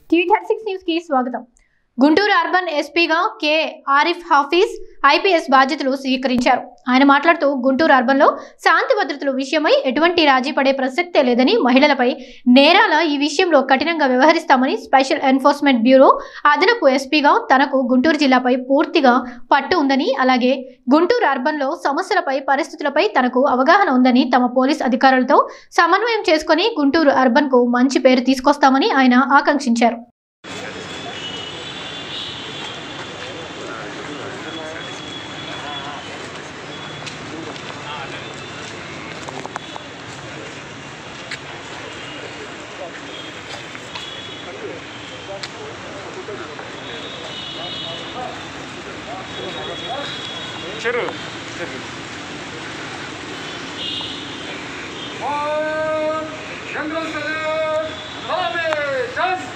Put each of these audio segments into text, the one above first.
TV thirty six news కి స్వాగతం Guntur urban ఎస్పీగా కె ఆరిఫ్ హాఫీజ్ ఐపీఎస్ బాధ్యతలు స్వీకరించారు ఆయన మాట్లాడుతూ గుంటూరు అర్బన్లో శాంతి భద్రతల విషయమై ఎటువంటి రాజీ పడే ప్రసక్తే లేదని మహిళలపై నేరాల ఈ విషయంలో కఠినంగా వ్యవహరిస్తామని స్పెషల్ ఎన్ఫోర్స్మెంట్ బ్యూరో అదనపు ఎస్పీగా తనకు గుంటూరు జిల్లాపై పూర్తిగా పట్టు ఉందని అలాగే గుంటూరు అర్బన్లో సమస్యలపై పరిస్థితులపై తనకు అవగాహన ఉందని తమ పోలీస్ అధికారులతో సమన్వయం చేసుకొని గుంటూరు అర్బన్కు మంచి పేరు తీసుకొస్తామని ఆయన ఆకాంక్షించారు చెరు జనరల్ సలేట్ రామే జస్ట్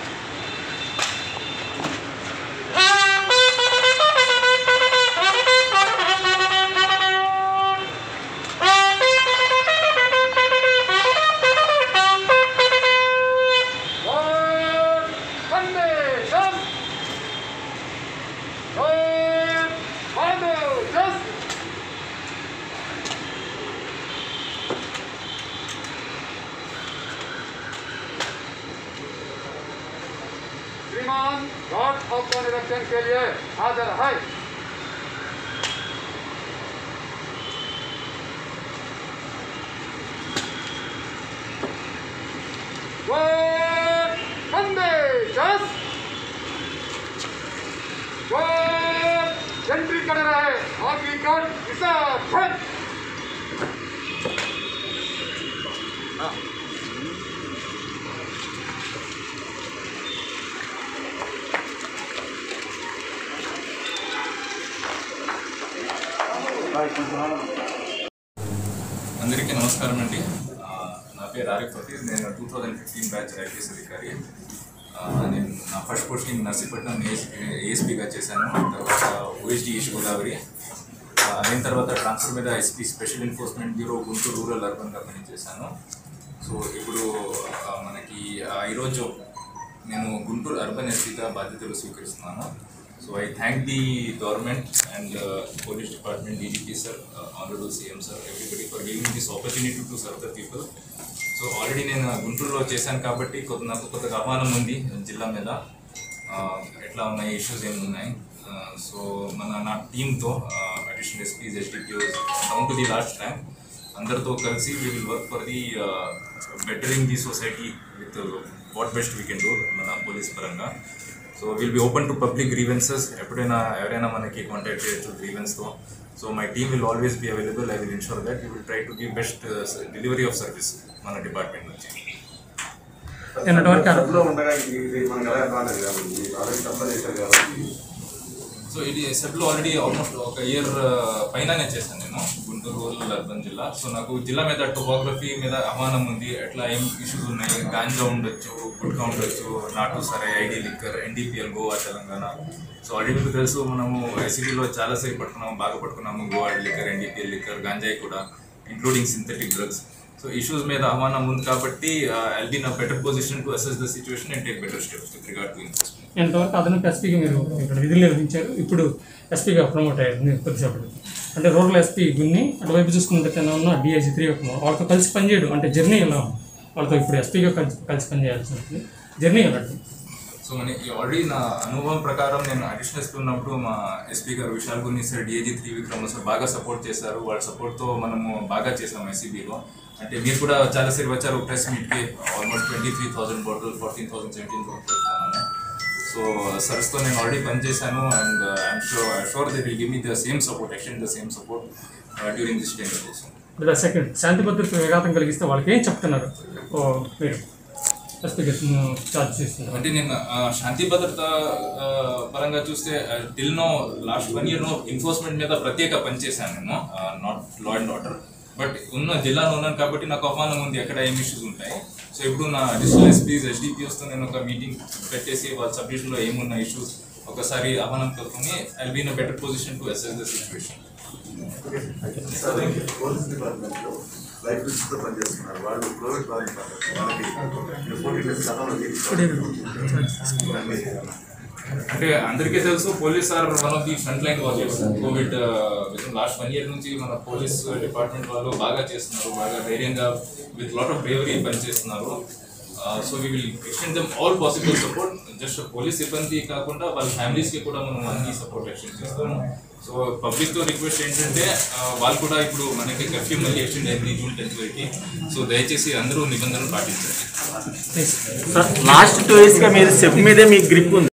వందే జస్ట్ వందే జస్ట్ श्रीमान गॉड ऑफ निरीक्षण के लिए हाजिर है वंदे जस एंट्री कर रहे आगे कर हिसाब అందరికీ నమస్కారం అండి ఆ, నా పేరు ఆరిఫ్ ఫతీర్ నేను two thousand fifteen batch IPS అధికారి ఆ, నేను నా ఫస్ట్ పోస్టింగ్ నర్సీపట్నం ఏఎస్పీగా చేశాను తర్వాత ఓఎస్డి ఈస్ట్ గోదావరి ఆ, అయిన తర్వాత ట్రాన్స్ఫర్ మీద SP special enforcement bureau Guntur rural అర్బన్గా పనిచేశాను సో ఇప్పుడు ఆ, మనకి ఆ, ఈరోజు నేను గుంటూరు అర్బన్ ఎస్పీగా బాధ్యతలు స్వీకరిస్తున్నాను so I thank the government and police department DGP sir honourable CM sir everybody for giving this opportunity to serve the people so already నేను గుంటూరులో చేశాను కాబట్టి కొద్ది నాకు కొద్దిగా అవమానం ఉంది జిల్లా మీద ఆ, ఎట్లా ఉన్నాయి ఇష్యూస్ ఏమి ఉన్నాయి సో మన నా టీంతో additional SPs SDPOs down to the last time అందరితో కలిసి we will work for the bettering the society with what best we can do మన పోలీస్ పరంగా so will be open to public grievances ఎప్పుడైనా ఎవరైనా మనకి కాంటాక్ట్ చేయొచ్చు గ్రీవెన్స్తో so my team will always be available I will ensure that you will try to give best delivery of service మన department నుంచి నిన్నటి వరకు అర- సభలో ఉండగా ఇది మనకు ఎలా అడ్వాంటేజ్ కాబట్టి ఆల్రెడీ సప్లై చేశారు కాబట్టి సో ఇది సెబ్లో ఆల్రెడీ ఆల్మోస్ట్ ఒక ఇయర్ పైననే చేశాను నేను గుంటూరు రూరల్ అర్బన్ జిల్లా సో నాకు జిల్లా మీద టోపోగ్రఫీ మీద అవమానం ఉంది ఎట్లా ఏం ఇష్యూస్ ఉన్నాయి గాంజా ఉండొచ్చు గుట్కా ఉండొచ్చు నాటు సరే ID liquor NDPL Goa Telangana so already మీకు తెలుసు మనము ఐసీడీలో చాలాసేపు పట్టుకున్నాము బాగా పట్టుకున్నాము గోవా లిక్కర్ ఎన్డీపీఎల్ లిక్కర్ గాంజాయి కూడా including synthetic drugs so issues మీద అవమానం ఉంది కాబట్టి ఐ బీ నా better position to assess the situation and take better steps with regard to investment ఇంతవరకు అదనపు ఎస్పీగా మీరు ఇక్కడ విధులు నిర్వహించారు ఇప్పుడు ఎస్పీగా ప్రమోట్ అయ్యారు మీరు కొద్దిసేపటి అంటే రూరల్ ఎస్పీ గున్ని అటువైపు చూసుకుంటే తన ఉన్న డిఐజీ త్రీ వాళ్ళతో కలిసి పనిచేయడం అంటే జర్నీ ఎలా ఉంది? వాళ్ళతో ఇప్పుడు ఎస్పీగా కలిసి కలిసి పనిచేయాల్సి ఉంటుంది జర్నీ ఎలా ఉంటుంది? సో మన ఆల్రెడీ నా అనుభవం ప్రకారం నేను అడిషనల్ ఎస్పీ ఉన్నప్పుడు మా ఎస్పీ గారు Vishal Gunni sir DIG three Vikram sir బాగా సపోర్ట్ చేశారు వాళ్ళ సపోర్ట్తో మనము బాగా చేసాం ఎస్సీబీలో అంటే మీరు కూడా చాలాసేపు వచ్చారు ప్రెస్ మీట్కి almost twenty three thousand bottle fourteen thousand seventeen thousand so సర్స్తో నేను ఆల్రెడీ పనిచేశాను and I'm sure sure they will give me the same support extend the same support during this time కోసం ఇప్పుడు సెకండ్ శాంతి భద్రత విఘాతం కలిగిస్తే వాళ్ళకి ఏం చెప్తున్నారు ఓ మీరు ఎస్పీగా ఛార్జ్ చేస్తున్నారు అంటే నేను ఆ, శాంతి భద్రత ఆ, పరంగా చూస్తే till no last one year no enforcement మీద ప్రత్యేక పనిచేశాను నేను not law and order but ఉన్న జిల్లాలో ఉన్నాను కాబట్టి నాకు అవమానం ఉంది ఎక్కడ ఏం ఇష్యూస్ ఉంటాయి సో ఇప్పుడు నా డిజిటల్ ఎస్పీస్ ఎస్డిపిఎస్తో నేను ఒక మీటింగ్ పెట్టేసి వాళ్ళ సబ్డివిజన్లో ఏమున్న ఇష్యూస్ ఒకసారి అవమానం కలుపుకొని I be in better position to assess the situation sir police డిపార్ట్మెంట్లో లైఫ్ రిస్క్తో పనిచేస్తున్నారు వాళ్ళు ప్రైవేట్ వాళ్ళకి వాళ్ళకి ఫోర్టీ డేస్ గతంలో అంటే అందరికీ తెలుసు police are one of the front line warriors covid with last one year నుంచి మన పోలీస్ డిపార్ట్మెంట్ వాళ్ళు బాగా చేస్తున్నారు బాగా ధైర్యంగా విత్ లాట్ ఆఫ్ బ్రేవరీ పనిచేస్తున్నారు so we will extend them all possible support just police సిబ్బంది కాకుండా వాళ్ళ ఫ్యామిలీస్కి కూడా మనం అన్ని సపోర్ట్ ఎక్స్టెండ్ చేస్తాము సో పబ్లిక్తో రిక్వెస్ట్ ఏంటంటే ఆ, వాళ్ళు కూడా ఇప్పుడు మనకి కర్ఫ్యూ మళ్ళీ ఎక్స్టెండ్ అయింది జూన్ టెన్త్ వరకు సో దయచేసి అందరూ నిబంధనలు పాటించండి లాస్ట్ టూ ఇయర్స్గా మీరు స్టెప్ మీదే మీ గ్రిప్ ఉంది